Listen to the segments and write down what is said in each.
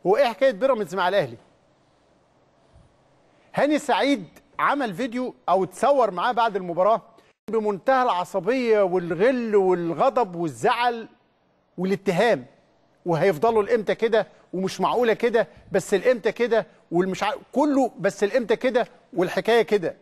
هو ايه حكايه بيراميدز مع الاهلي هاني سعيد عمل فيديو او اتصور معاه بعد المباراه بمنتهى العصبيه والغل والغضب والزعل والاتهام وهيفضلوا الامتى كده ومش معقوله كده بس الامتى كده والمش ع... كله بس الامتى كده والحكايه كده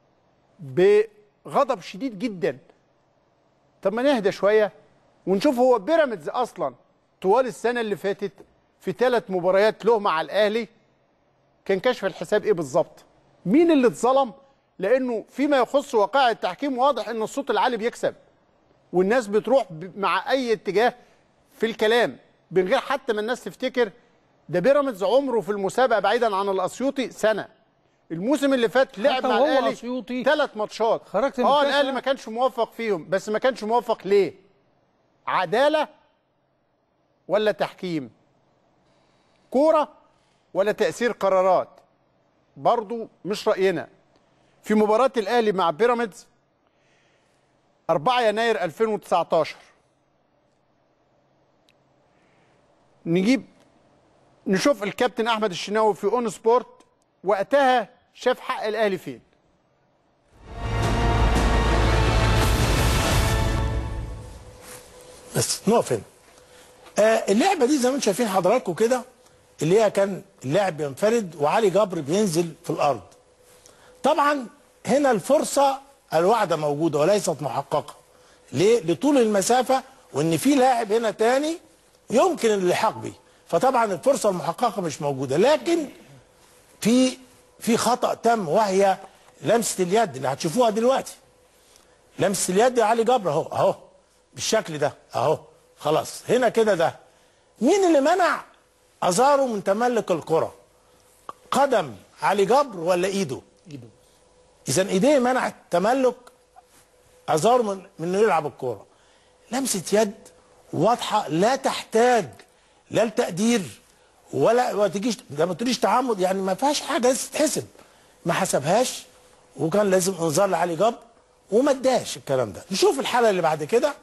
بغضب شديد جدا طب ما نهدى شويه ونشوف هو بيراميدز اصلا طوال السنه اللي فاتت في ثلاث مباريات له مع الاهلي كان كشف الحساب ايه بالظبط مين اللي اتظلم لانه فيما يخص وقائع التحكيم واضح ان الصوت العالي بيكسب والناس بتروح ب- مع اي اتجاه في الكلام من غير حتى ما الناس تفتكر ده بيراميدز عمره في المسابقه بعيدا عن الاسيوطي سنه الموسم اللي فات لعب حتى مع وهو الاهلي أسيوطي ثلاث ماتشات خرجت من اه الكاس الاهلي ده. ما كانش موفق فيهم بس ما كانش موفق ليه عداله ولا تحكيم كوره ولا تاثير قرارات برضو مش راينا في مباراه الاهلي مع بيراميدز 4 يناير 2019 نجيب نشوف الكابتن احمد الشناوي في اون سبورت وقتها شاف حق الاهلي فين بس نقف هنا آه اللعبه دي زي ما انتم شايفين حضراتكم كده اللي هي كان اللاعب بينفرد وعلي جبر بينزل في الارض طبعا هنا الفرصه الواحده موجوده وليست محققه ليه لطول المسافه وان في لاعب هنا تاني يمكن اللحاق بيه فطبعا الفرصه المحققه مش موجوده لكن في في خطا تم وهي لمسه اليد اللي هتشوفوها دلوقتي لمسه اليد يا علي جبر اهو اهو بالشكل ده اهو خلاص هنا كده ده مين اللي منع ازارو من تملك الكره قدم علي جبر ولا ايده ايده اذا ايديه منعت تملك ازارو من من انه يلعب الكوره لمسه يد واضحه لا تحتاج لا التقدير ولا ما تجيش ده ما تقوليش تعمد يعني ما فيهاش حاجه لازم تتحسب ما حسبهاش وكان لازم انذار لعلي جبر وما اداش الكلام ده نشوف الحاله اللي بعد كده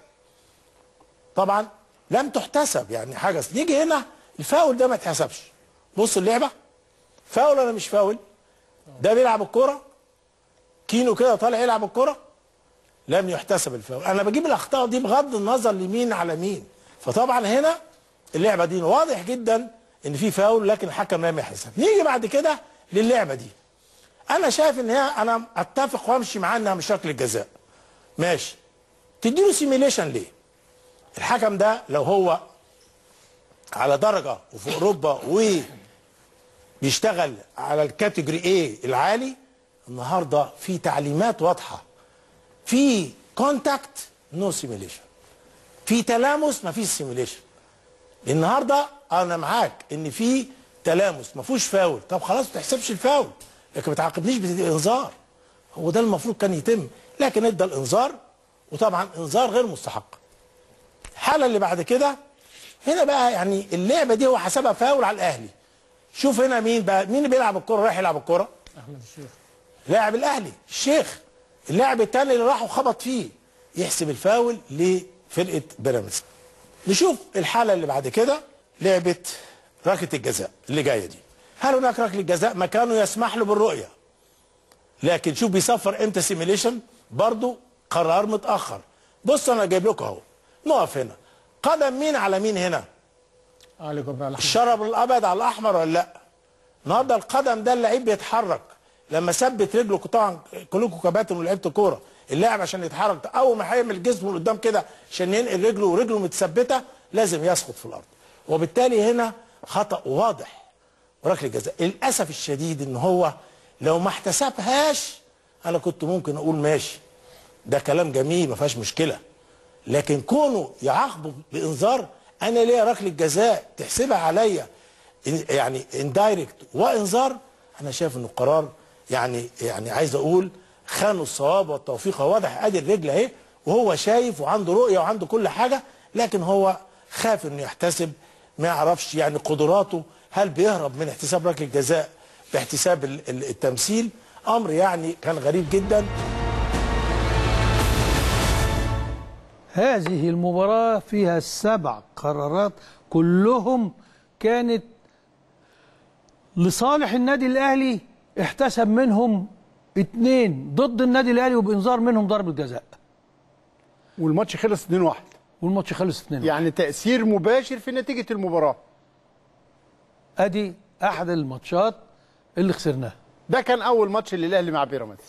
طبعا لم تحتسب يعني حاجه نيجي هنا الفاول ده ما اتحسبش بص اللعبه فاول ولا مش فاول ده بيلعب الكوره كينو كده طالع يلعب الكوره لم يحتسب الفاول انا بجيب الاخطاء دي بغض النظر لمين على مين فطبعا هنا اللعبه دي واضح جدا ان في فاول لكن الحكم لم يحسب نيجي بعد كده للعبه دي انا شايف ان هي انا اتفق وامشي معاه انها مش ركله جزاء ماشي تديله سيميليشن ليه الحكم ده لو هو على درجه وفي اوروبا وبيشتغل على الكاتيجوري ايه العالي النهارده في تعليمات واضحه في كونتاكت نو سيميليشن في تلامس ما فيش سيميليشن النهارده انا معاك ان في تلامس ما فيهوش فاول طب خلاص ما تحسبش الفاول لكن ما تعاقبنيش بالانذار هو ده المفروض كان يتم لكن ادى الانذار وطبعا انذار غير مستحق الحاله اللي بعد كده هنا بقى يعني اللعبه دي هو حسبها فاول على الاهلي شوف هنا مين بقى مين اللي بيلعب الكوره رايح يلعب الكوره احمد الشيخ لاعب الاهلي الشيخ اللاعب الثاني اللي راح وخبط فيه يحسب الفاول لفرقه بيراميدز نشوف الحاله اللي بعد كده لعبه ركله الجزاء اللي جايه دي هل هناك ركله جزاء مكانه يسمح له بالرؤيه لكن شوف بيصفر امتى سيميليشن برضو قرار متاخر بص انا جايب لكم اهو نقف هنا قدم مين على مين هنا علي جبر على أحمد. الشرب الابيض على الاحمر ولا لا النهارده القدم ده اللعيب بيتحرك لما ثبت رجله طبعا كلكم كباتن ولعيبه كوره اللاعب عشان يتحرك اول ما هيعمل جسمه لقدام كده عشان ينقل رجله ورجله متثبته لازم يسقط في الارض وبالتالي هنا خطا واضح وركله جزاء للاسف الشديد ان هو لو ما احتسبهاش انا كنت ممكن اقول ماشي ده كلام جميل ما فيهاش مشكله لكن كونه يعاقبه بانذار انا ليا ركله جزاء تحسبها عليا إن- يعني اندايركت وانذار انا شايف انه قرار يعني يعني عايز اقول خانوا الصواب والتوفيق هو واضح ادي الرجل اهي وهو شايف وعنده رؤيه وعنده كل حاجه لكن هو خاف انه يحتسب ما يعرفش يعني قدراته هل بيهرب من احتساب ركله جزاء باحتساب ال- ال- التمثيل امر يعني كان غريب جدا هذه المباراة فيها سبع قرارات كلهم كانت لصالح النادي الاهلي احتسب منهم اتنين ضد النادي الاهلي وبانذار منهم ضربه جزاء والماتش خلص 2-1 والماتش خلص 2 يعني تاثير مباشر في نتيجه المباراه ادي احد الماتشات اللي خسرناها ده كان اول ماتش للاهلي مع بيراميدز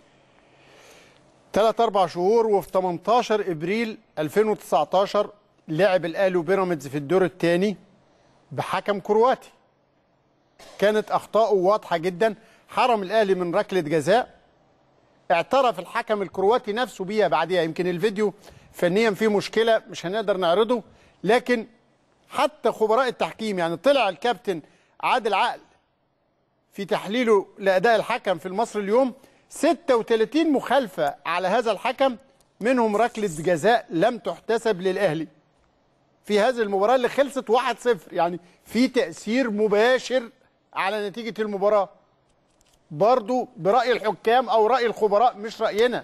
ثلاث اربع شهور وفي 18 ابريل 2019 لعب الاهلي وبيراميدز في الدور الثاني بحكم كرواتي كانت اخطاؤه واضحه جدا حرم الاهلي من ركله جزاء اعترف الحكم الكرواتي نفسه بيها بعديها يمكن الفيديو فنيا فيه مشكله مش هنقدر نعرضه لكن حتى خبراء التحكيم يعني طلع الكابتن عادل عقل في تحليله لاداء الحكم في المصري اليوم 36 مخالفه على هذا الحكم منهم ركله جزاء لم تحتسب للاهلي في هذه المباراه اللي خلصت 1-0 يعني في تاثير مباشر على نتيجه المباراه برضو براي الحكام او راي الخبراء مش راينا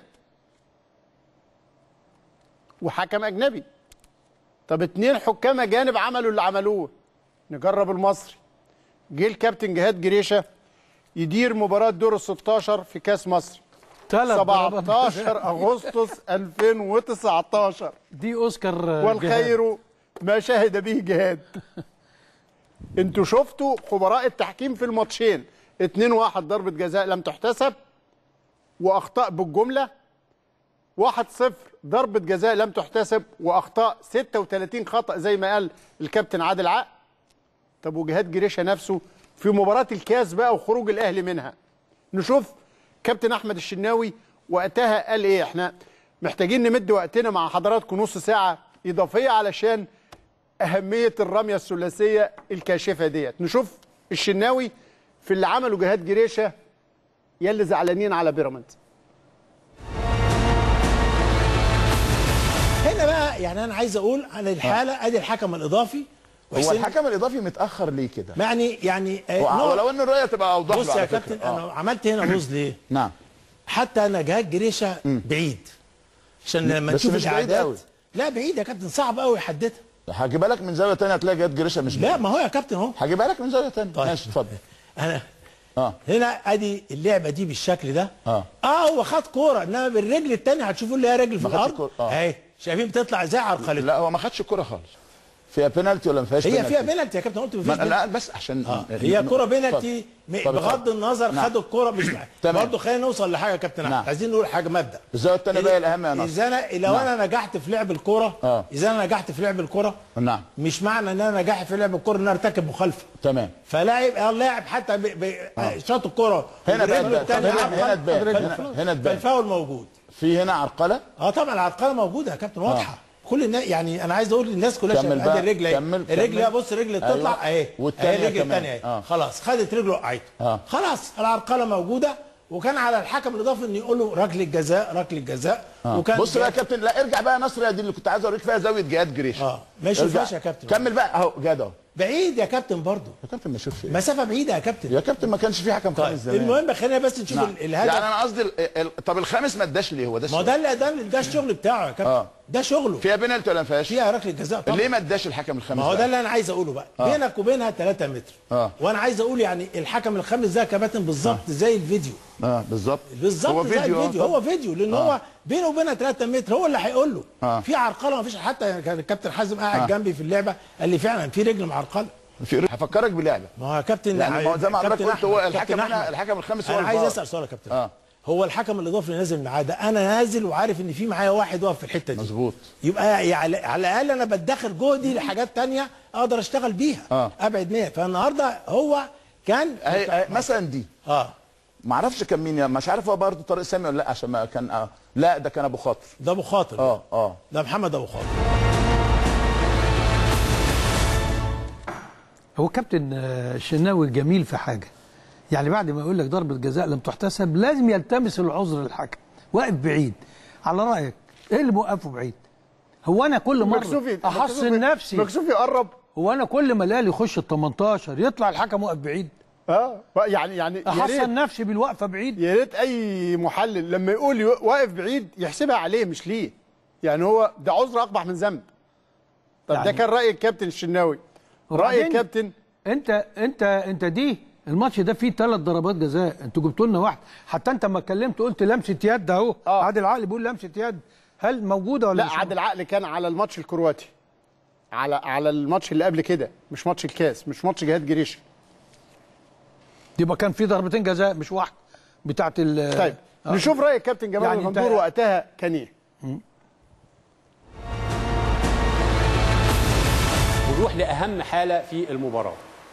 وحكم اجنبي طب اتنين حكام اجانب عملوا اللي عملوه نجرب المصري جه الكابتن جهاد جريشه يدير مباراه دور ال 16 في كاس مصر ثلاث ضربات 17 اغسطس 2019 دي اوسكار جهاد. والخير ما شهد به جهاد انتوا شفتوا خبراء التحكيم في الماتشين 2 1 ضربه جزاء لم تحتسب واخطاء بالجمله 1 0 ضربه جزاء لم تحتسب واخطاء 36 خطا زي ما قال الكابتن عادل عقل طب وجهاد جريشه نفسه في مباراه الكاس بقى وخروج الاهلي منها نشوف كابتن احمد الشناوي وقتها قال ايه احنا محتاجين نمد وقتنا مع حضراتكم نص ساعه اضافيه علشان اهميه الرميه الثلاثيه الكاشفه ديت نشوف الشناوي في اللي عمله جهاد جريشه يلي زعلانين على بيراميدز هنا بقى يعني انا عايز اقول على الحاله ادي الحكم الاضافي هو وحسين- الحكم الاضافي متاخر ليه كده يعني يعني آه، وع- نوع- ولو ان الرؤيه تبقى اوضح له بص يا على فكرة. كابتن آه. انا عملت هنا رز ليه؟ نعم حتى انا جهاد جريشه بعيد عشان لما بس نشوف مش بعيد الاعداد قوي. لا بعيد يا كابتن صعب قوي يحددها هجيبها لك من زاويه ثانيه هتلاقي جهاد جريشه مش لا بعيد. ما هو يا كابتن اهو هجيبها لك من زاويه ثانيه طيب. ماشي اتفضل انا اه هنا ادي اللعبه دي بالشكل ده آه. اه هو خد كوره انما بالرجل الثانيه هتشوفوا اللي هي رجل في ما خدش الارض كورة. آه. اهي شايفين بتطلع ازاي على الخليط لا هو ما خدش الكره خالص فيها بينالتي ولا ما فيهاش هي بينالتي؟ فيها بينالتي يا كابتن قلت ما مفيش أنا- بينالتي. لا بس عشان آه. هي كرة بينالتي م- طب بغض اتفضل. النظر نعم. خدوا الكرة مش تمام. برضه خلينا نوصل لحاجة يا كابتن أحمد. نعم. عايزين نقول حاجة مبدأ الزاويه الثانيه بقى الاهم يا ناصر إذا أنا لو نعم. أنا نجحت في لعب الكرة آه. إذا أنا نجحت في لعب الكرة نعم مش معنى إن أنا نجحت في لعب الكرة إن أنا ارتكب مخالفة تمام فلاعب اه اللاعب حتى ب... ب... شاط الكرة هنا بقى وبرجله تبان. التانية هنا- هنا عرقل، تبان. فال- هنا- هنا تبان. فالفاول موجود في هنا عرقله اه طبعا العرقله موجوده يا كابتن واضحه كل الناس يعني انا عايز اقول للناس كلها كمل شايفه بقى. ادي الرجل اهي كمل- الرجل كمل. اهي بص الرجل أيوة. تطلع اهي والتانية اهي الرجل كمان. الثانيه اهي آه. خلاص خدت رجله وقعته آه. خلاص العرقله موجوده وكان على الحكم الاضافي انه يقول له ركله جزاء ركله جزاء آه. وكان بص بقى يا كابتن لا ارجع بقى يا نصر يا دي اللي كنت عايز اوريك فيها زاويه جهاد جريشه اه ما يشوفهاش يا كابتن كمل بقى اهو جهاد اهو بعيد يا كابتن برضه يا كابتن ما يشوفش إيه؟ مسافه بعيده يا كابتن يا كابتن ما كانش في حكم طيب خامس زمان المهم خلينا بس نشوف نعم. ال- الهدف يعني انا قصدي ال- ال- طب الخامس ما اداش ليه هو ده ما هو السؤال. ده اللي ده ده الشغل بتاعه يا كابتن آه. ده شغله فيها بينالتي ولا ما فيهاش؟ فيها ركله جزاء طبعا ليه ما اداش الحكم الخامس ما هو بقى؟ ده اللي انا عايز اقوله بقى آه. بينك وبينها 3 متر آه. وانا عايز اقول يعني الحكم الخامس ده يا كباتن بالظبط زي الفيديو اه بالظبط بالظبط هو زي فيديو الفيديو آه. هو فيديو لان هو بينه وبينها 3 متر هو اللي هيقول له آه. في عرقله ما فيش حتى كان الكابتن حازم قاعد آه. جنبي في اللعبه قال لي فعلا في رجل معرقله في هفكرك بلعبه ما هو يا كابتن يعني ما هو زي ما حضرتك كابتن قلت هو أحمد، الحكم كابتن هنا أحمد. الحكم الخامس هو انا عايز الفار. اسال سؤال يا كابتن آه. هو الحكم الاضافي اللي نازل معاه ده انا نازل وعارف ان في معايا واحد واقف في الحته دي مظبوط. يبقى يعني على الاقل انا بدخر جهدي لحاجات تانية اقدر اشتغل بيها آه. ابعد منها فالنهارده هو كان اهي أهي مثلا دي اه ما اعرفش كان مين يا- مش عارف هو برضه طارق سامي ولا لا عشان ما كان آه. لا ده كان ابو خاطر ده ابو خاطر اه اه ده محمد ابو خاطر هو كابتن آه، الشناوي جميل في حاجه يعني بعد ما يقول لك ضربه جزاء لم تحتسب لازم يلتمس العذر للحكم واقف بعيد على رايك ايه اللي موقفه بعيد هو انا كل مكسوف مره يت- احصن مكسوف- نفسي مكسوف يقرب هو انا كل ما الاقي يخش ال 18 يطلع الحكم واقف بعيد اه يعني يعني يا ريت احصن نفسي بالوقفه بعيد يا ريت اي محلل لما يقول يو- واقف بعيد يحسبها عليه مش ليه يعني هو ده عذر اقبح من ذنب طب ده يعني- كان راي الكابتن الشناوي راي وبعدين الكابتن انت انت انت دي الماتش ده فيه ثلاث ضربات جزاء انتوا جبتوا لنا واحد حتى انت لما اتكلمت قلت لمسه يد اهو آه. عادل عقل بيقول لمسه يد هل موجوده ولا لا مش عادل عقل كان على الماتش الكرواتي على على الماتش اللي قبل كده مش ماتش الكاس مش ماتش جهاد جريشه يبقى كان في ضربتين جزاء مش واحد بتاعت ال طيب آه. نشوف راي الكابتن جمال يعني الغندور أنت- وقتها كان ايه ونروح لاهم حاله في المباراه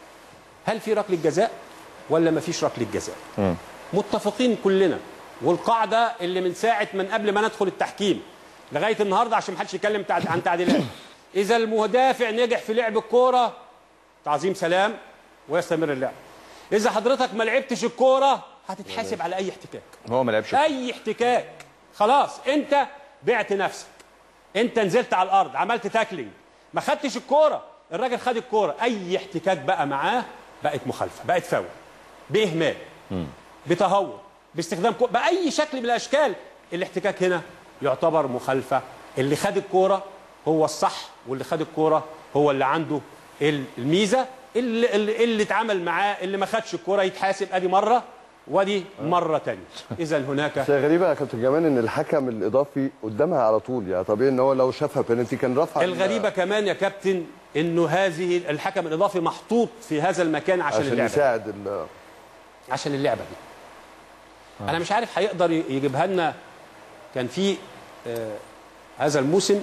هل في ركله جزاء ولا ما فيش ركله جزاء متفقين كلنا والقاعده اللي من ساعه من قبل ما ندخل التحكيم لغايه النهارده عشان ما حدش يتكلم تعد- عن تعديلات اذا المدافع نجح في لعب الكوره تعظيم سلام ويستمر اللعب اذا حضرتك ما لعبتش الكوره هتتحاسب على اي احتكاك هو ما لعبش اي احتكاك خلاص انت بعت نفسك انت نزلت على الارض عملت تاكلينج ما خدتش الكوره الراجل خد الكوره اي احتكاك بقى معاه بقت مخالفه بقت فاول باهمال بتهور باستخدام كو... باي شكل من الاشكال الاحتكاك هنا يعتبر مخالفه اللي خد الكوره هو الصح واللي خد الكوره هو اللي عنده الميزه اللي اللي, اللي اتعامل معاه اللي ما خدش الكوره يتحاسب ادي مره ودي مره ثانيه اذا هناك بس هي غريبه يا كابتن جمال ان الحكم الاضافي قدامها على طول يعني طبيعي ان هو لو شافها بينالتي كان رفع الغريبه كمان يا كابتن انه هذه الحكم الاضافي محطوط في هذا المكان عشان, عشان اللعبه يساعد ال- عشان اللعبه دي انا مش عارف هيقدر يجيبها لنا كان في آه هذا الموسم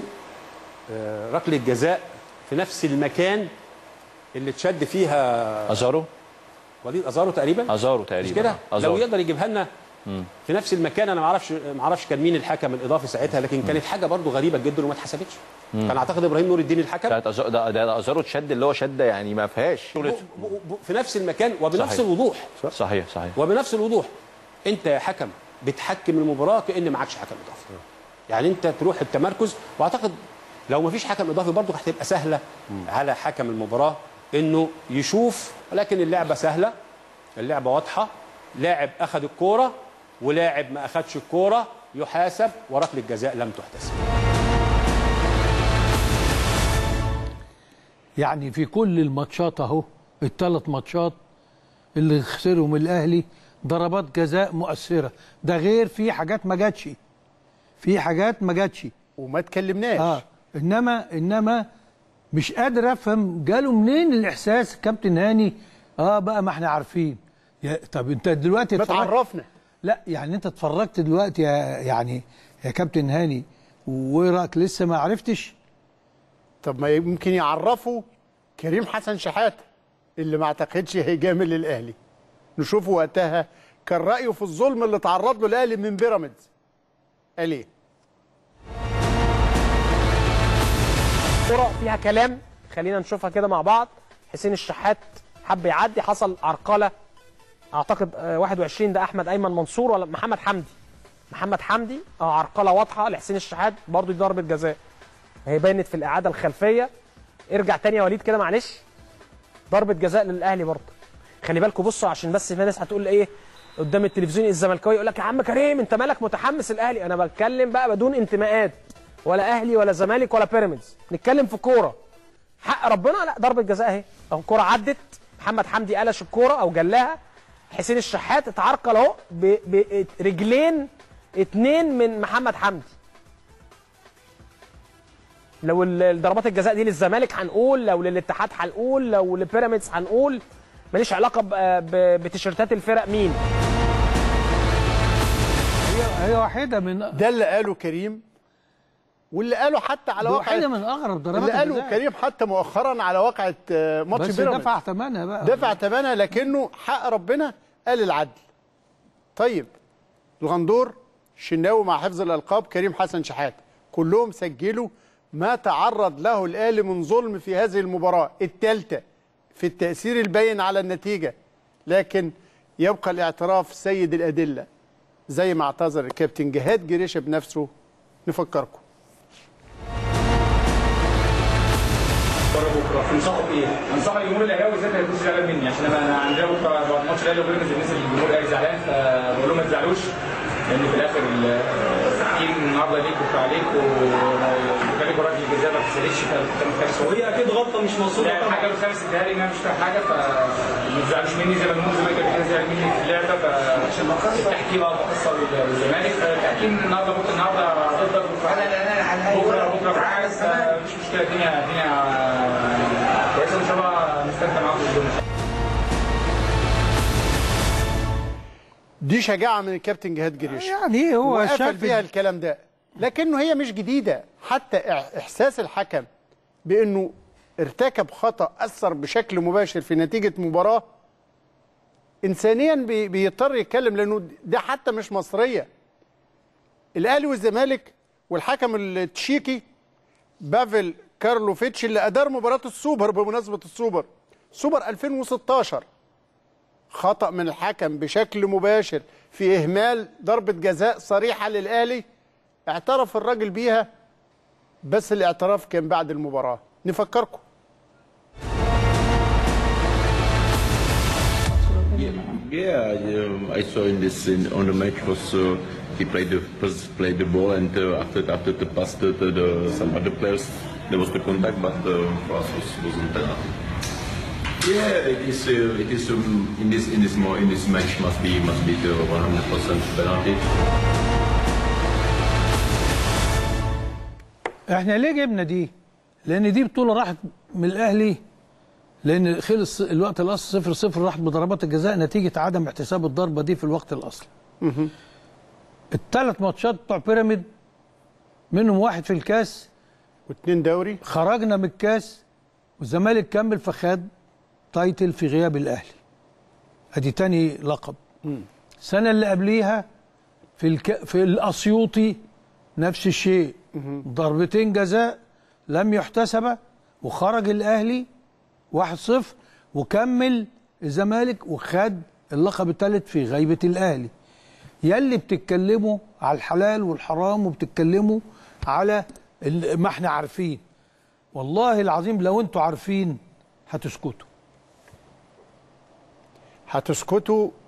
آه ركله جزاء في نفس المكان اللي اتشد فيها ازارو وليد ازارو تقريبا ازارو مش تقريبا كده لو ازارو يقدر يجيبها لنا في نفس المكان انا ما اعرفش ما اعرفش كان مين الحكم الاضافي ساعتها لكن كانت حاجه برضو غريبه جدا وما اتحسبتش كان اعتقد ابراهيم نور الدين الحكم بتاعت أزارو ده, ده, ده ازارو اتشد اللي هو شده يعني ما فيهاش ب- ب- ب- في نفس المكان وبنفس صحيح. الوضوح صحيح صحيح وبنفس الوضوح انت يا حكم بتحكم المباراه كان معكش حكم اضافي يعني انت تروح التمركز واعتقد لو ما فيش حكم اضافي برضه هتبقى سهله على حكم المباراه انه يشوف ولكن اللعبه سهله اللعبه واضحه لاعب اخذ الكوره ولاعب ما اخذش الكوره يحاسب وركله جزاء لم تحتسب يعني في كل الماتشات اهو الثلاث ماتشات اللي خسرهم الاهلي ضربات جزاء مؤثره ده غير في حاجات ما جاتش في حاجات ما جاتش وما اتكلمناش اه انما انما مش قادر افهم جاله منين الاحساس كابتن هاني اه بقى ما احنا عارفين يا طب انت دلوقتي ما اتفرجت- تعرفنا لا يعني انت اتفرجت دلوقتي يا يعني يا كابتن هاني وراك لسه ما عرفتش طب ما يمكن يعرفوا كريم حسن شحاته اللي ما اعتقدش هيجامل الاهلي نشوفه وقتها كان رايه في الظلم اللي تعرض له الاهلي من بيراميدز قال ايه كرة فيها كلام خلينا نشوفها كده مع بعض حسين الشحات حب يعدي حصل عرقله اعتقد آه، 21 ده احمد ايمن منصور ولا محمد حمدي محمد حمدي اه عرقله واضحه لحسين الشحات برضو دي ضربه جزاء هي بانت في الاعاده الخلفيه ارجع تاني يا وليد كده معلش ضربه جزاء للاهلي برضه خلي بالكم بصوا عشان بس في ناس هتقول ايه قدام التلفزيون الزملكاوي يقول لك يا عم كريم انت مالك متحمس الاهلي انا بتكلم بقى بدون انتماءات ولا اهلي ولا زمالك ولا بيراميدز نتكلم في كوره حق ربنا لا ضربه جزاء اهي اهو الكوره عدت محمد حمدي قلش الكوره او جلاها حسين الشحات اتعرقل اهو ب- برجلين اتنين من محمد حمدي لو ال- ضربات الجزاء دي للزمالك هنقول لو للاتحاد هنقول لو لبيراميدز هنقول ماليش علاقه ب- ب- بتيشيرتات الفرق مين هي هي واحده من ده اللي قاله كريم واللي قاله حتى على ده واحده واقع من اغرب ضربات اللي قاله الجزاء. كريم حتى مؤخرا على واقعة آه، ماتش بس بيراميدز دفع ثمنها بقى دفع ثمنها لكنه حق ربنا قال العدل طيب الغندور الشناوي مع حفظ الالقاب كريم حسن شحاته كلهم سجلوا ما تعرض له الاهلي من ظلم في هذه المباراه الثالثه في التاثير البين على النتيجه لكن يبقى الاعتراف سيد الادله زي ما اعتذر الكابتن جهاد جريشه بنفسه نفكركم بره بكره تنصحوا بايه؟ انصح الجمهور الاهلاوي ازاي ما يكونش زعلان مني عشان انا انا عندنا بكره بعد ماتش الاهلي وبيراميدز الناس الجمهور الاهلي زعلان فبقول لهم ما تزعلوش لان في الاخر ال- التحكيم النهارده ليك وبكره عليك وكان الزمالك وركله الجزاء ما اتحسبتش كانت خامس وهي اكيد غلطه مش منصوبه لا الحاجه الخامس اداها لي ان انا مش فاهم حاجه فما تزعلوش مني زي ما بنقول الزمالك قبل كده زعل مني في اللعبه فعشان التحكيم اه بخسر الزمالك فالتحكيم النهارده ممكن النهارده ضدك بكره بكره معاك مش مشكله الدنيا الدنيا كويسه ان شاء الله نستمتع معاكم اليوم دي شجاعه من الكابتن جهاد جريش يعني هو وقفل شاف فيها الكلام ده لكنه هي مش جديده حتى إح- احساس الحكم بانه ارتكب خطا اثر بشكل مباشر في نتيجه مباراه انسانيا بي- بيضطر يتكلم لانه ده حتى مش مصريه الاهلي والزمالك والحكم التشيكي بافل كارلوفيتش اللي ادار مباراه السوبر بمناسبه السوبر سوبر 2016 خطأ من الحكم بشكل مباشر في إهمال ضربة جزاء صريحة للأهلي اعترف الراجل بيها بس الاعتراف كان بعد المباراة نفكركم Yeah, um, I saw in this in, on the match was uh, he played the first played the ball and uh, after after the pass to, to the some other players there was the contact but uh, for us was, wasn't there. Yeah, it is uh, it is um, in this in this more in this match must be must be the 100% penalty. احنا ليه جبنا دي؟ لان دي بطوله راحت من الاهلي لان خلص الوقت الاصلي 0 0 راحت بضربات الجزاء نتيجه عدم احتساب الضربه دي في الوقت الاصلي. الثلاث ماتشات بتوع بيراميد منهم واحد في الكاس واثنين دوري خرجنا من الكاس والزمالك كمل فخد تايتل في غياب الاهلي. ادي تاني لقب. السنه اللي قبليها في الك... في الاسيوطي نفس الشيء ضربتين جزاء لم يحتسب وخرج الاهلي 1-0 وكمل الزمالك وخد اللقب الثالث في غيبه الاهلي يلي بتتكلموا على الحلال والحرام وبتتكلموا على ال- ما احنا عارفين والله العظيم لو انتوا عارفين هتسكتوا هتسكتوا